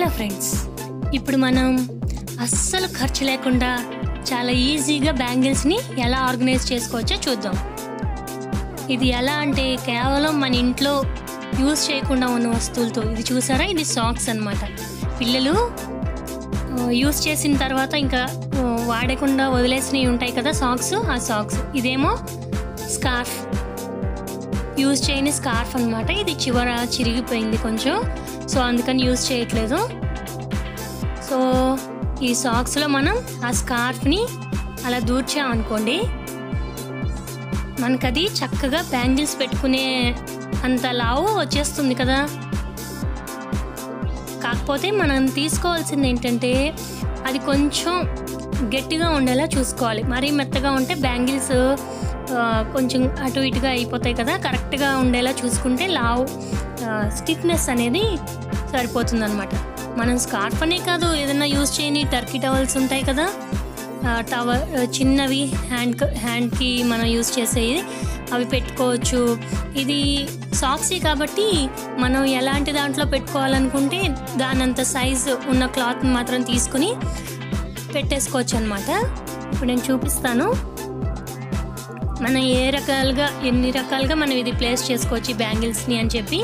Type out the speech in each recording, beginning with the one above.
friends ఇప్పుడు మనం అస్సలు ఖర్చు లేకుండా చాలా ఈజీగా బ్యాంగిల్స్ని ఎలా ఆర్గనైజ్ చేసుకోవచ్చో చూద్దాం ఇది ఎలా అంటే కేవలం మన ఇంట్లో యూజ్ చేయకుండా ఉన్న వస్తువులతో ఇది చూసారా ఇది సాక్స్ అన్నమాట పిల్లలు యూజ్ చేసిన తర్వాత ఇంకా ఆ, వాడకుండా వదిలేసినవి ఉంటాయి కదా సాక్స్ ఆ సాక్స్ ఇదేమో స్కార్ఫ్ యూజ్ చేయని స్కార్ఫ్ అన్నమాట ఇది చివర చిరిగిపోయింది కొంచెం సో అందుకని యూజ్ చేయట్లేదు సో ఈ సాక్స్లో మనం ఆ స్కార్ఫ్ని అలా దూర్చామనుకోండి మనకది చక్కగా బ్యాంగిల్స్ పెట్టుకునే అంత లావు వచ్చేస్తుంది కదా కాకపోతే మనం తీసుకోవాల్సింది ఏంటంటే అది కొంచెం గట్టిగా ఉండేలా చూసుకోవాలి మరీ మెత్తగా ఉంటే బ్యాంగిల్స్ ఆ, కొంచెం అటు ఇటుగా అయిపోతాయి కదా కరెక్ట్గా ఉండేలా చూసుకుంటే లావు స్టిఫ్నెస్ అనేది సరిపోతుంది అనమాట మనం స్కార్ఫ్ అనే కాదు ఏదైనా యూజ్ చేయని టర్కీ టవల్స్ ఉంటాయి కదా టవల్ చిన్నవి హ్యాండ్ హ్యాండ్కి మనం యూజ్ చేసేవి అవి పెట్టుకోవచ్చు ఇది సాక్సీ కాబట్టి మనం ఎలాంటి దాంట్లో పెట్టుకోవాలనుకుంటే దానంత సైజు ఉన్న క్లాత్ మాత్రం తీసుకుని పెట్టేసుకోవచ్చు అనమాట ఇప్పుడు నేను చూపిస్తాను మనం ఏ రకాలుగా ఎన్ని రకాలుగా మనం ఇది ప్లేస్ చేసుకోవచ్చు ఈ బ్యాంగిల్స్ని అని చెప్పి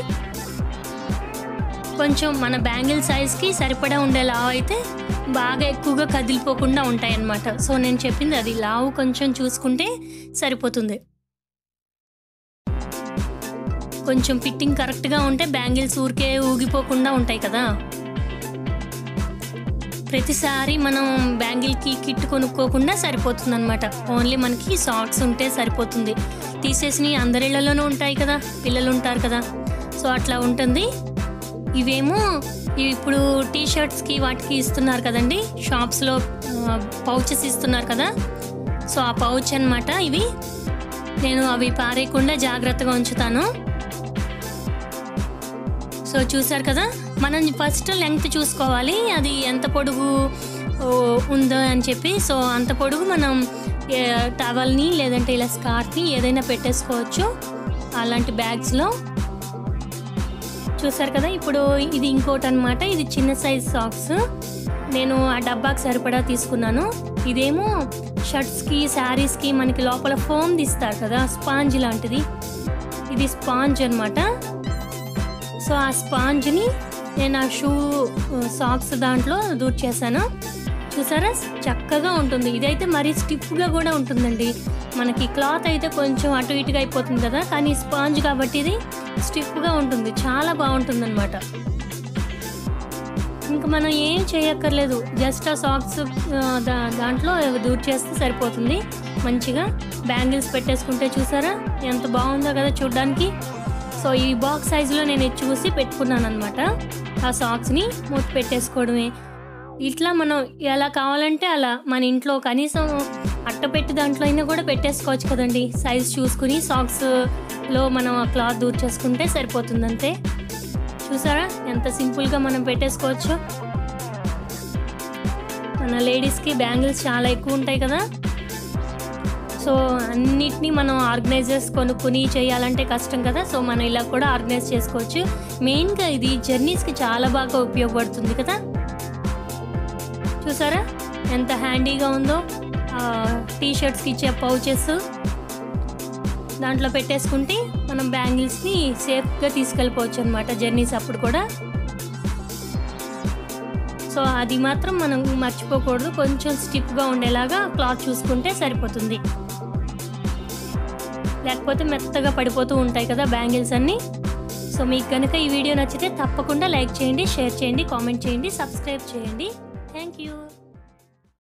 కొంచెం మన బ్యాంగిల్ సైజ్కి సరిపడా ఉండే లావు అయితే బాగా ఎక్కువగా కదిలిపోకుండా ఉంటాయి అన్నమాట సో నేను చెప్పింది అది లావు కొంచెం చూసుకుంటే సరిపోతుంది కొంచెం ఫిట్టింగ్ కరెక్ట్గా ఉంటే బ్యాంగిల్స్ ఊరికే ఊగిపోకుండా ఉంటాయి కదా ప్రతిసారి మనం బ్యాంగిల్కి కిట్ కొనుక్కోకుండా సరిపోతుంది అనమాట ఓన్లీ మనకి సాక్స్ ఉంటే సరిపోతుంది తీసేసి అందరిళ్లలోనూ ఉంటాయి కదా పిల్లలు ఉంటారు కదా సో అట్లా ఉంటుంది ఇవేమో ఇవి ఇప్పుడు టీ షర్ట్స్కి వాటికి ఇస్తున్నారు కదండి షాప్స్లో పౌచెస్ ఇస్తున్నారు కదా సో ఆ పౌచ్ అన్నమాట ఇవి నేను అవి పారేయకుండా జాగ్రత్తగా ఉంచుతాను సో చూసారు కదా మనం ఫస్ట్ లెంగ్త్ చూసుకోవాలి అది ఎంత పొడుగు ఓ, ఉందో అని చెప్పి సో అంత పొడుగు మనం ఏ, టవల్ని లేదంటే ఇలా స్కార్ఫ్ని ఏదైనా పెట్టేసుకోవచ్చు అలాంటి బ్యాగ్స్లో చూసారు కదా ఇప్పుడు ఇది ఇంకోటి అనమాట ఇది చిన్న సైజ్ సాక్స్ నేను ఆ డబ్బాకి సరిపడా తీసుకున్నాను ఇదేమో షర్ట్స్కి శారీస్కి మనకి లోపల ఫోమ్ తీస్తారు కదా స్పాంజ్ లాంటిది ఇది స్పాంజ్ అన్నమాట సో ఆ స్పాంజ్ని నేను ఆ షూ సాక్స్ దాంట్లో దూర్ చేశాను చూసారా చక్కగా ఉంటుంది ఇదైతే మరీ స్టిఫ్గా కూడా ఉంటుందండి మనకి క్లాత్ అయితే కొంచెం అటు ఇటుగా అయిపోతుంది కదా కానీ స్పాంజ్ కాబట్టి ఇది స్టిఫ్గా ఉంటుంది చాలా బాగుంటుంది అనమాట ఇంకా మనం ఏం చేయక్కర్లేదు జస్ట్ ఆ సాక్స్ దా దాంట్లో దూర్ చేస్తే సరిపోతుంది మంచిగా బ్యాంగిల్స్ పెట్టేసుకుంటే చూసారా ఎంత బాగుందో కదా చూడ్డానికి సో ఈ బాక్స్ సైజులో నేను ఇది చూసి పెట్టుకున్నాను అనమాట ఆ సాక్స్ని మూత పెట్టేసుకోవడమే ఇట్లా మనం ఎలా కావాలంటే అలా మన ఇంట్లో కనీసం అట్టపెట్టి దాంట్లో అయినా కూడా పెట్టేసుకోవచ్చు కదండి సైజ్ చూసుకుని సాక్స్లో మనం ఆ క్లాత్ దూర్ చేసుకుంటే సరిపోతుంది అంతే చూసారా ఎంత సింపుల్గా మనం పెట్టేసుకోవచ్చు మన లేడీస్కి బ్యాంగిల్స్ చాలా ఎక్కువ ఉంటాయి కదా సో అన్నిటినీ మనం ఆర్గనైజర్స్ కొనుక్కుని చేయాలంటే కష్టం కదా సో మనం ఇలా కూడా ఆర్గనైజ్ చేసుకోవచ్చు మెయిన్గా ఇది జర్నీస్కి చాలా బాగా ఉపయోగపడుతుంది కదా చూసారా ఎంత హ్యాండీగా ఉందో టీ షర్ట్స్కి ఇచ్చే పౌచెస్ దాంట్లో పెట్టేసుకుంటే మనం బ్యాంగిల్స్ని సేఫ్గా తీసుకెళ్ళిపోవచ్చు అనమాట జర్నీస్ అప్పుడు కూడా సో అది మాత్రం మనం మర్చిపోకూడదు కొంచెం స్టిఫ్గా ఉండేలాగా క్లాత్ చూసుకుంటే సరిపోతుంది లేకపోతే మెత్తగా పడిపోతూ ఉంటాయి కదా బ్యాంగిల్స్ అన్నీ సో మీకు కనుక ఈ వీడియో నచ్చితే తప్పకుండా లైక్ చేయండి షేర్ చేయండి కామెంట్ చేయండి సబ్స్క్రైబ్ చేయండి థ్యాంక్ యూ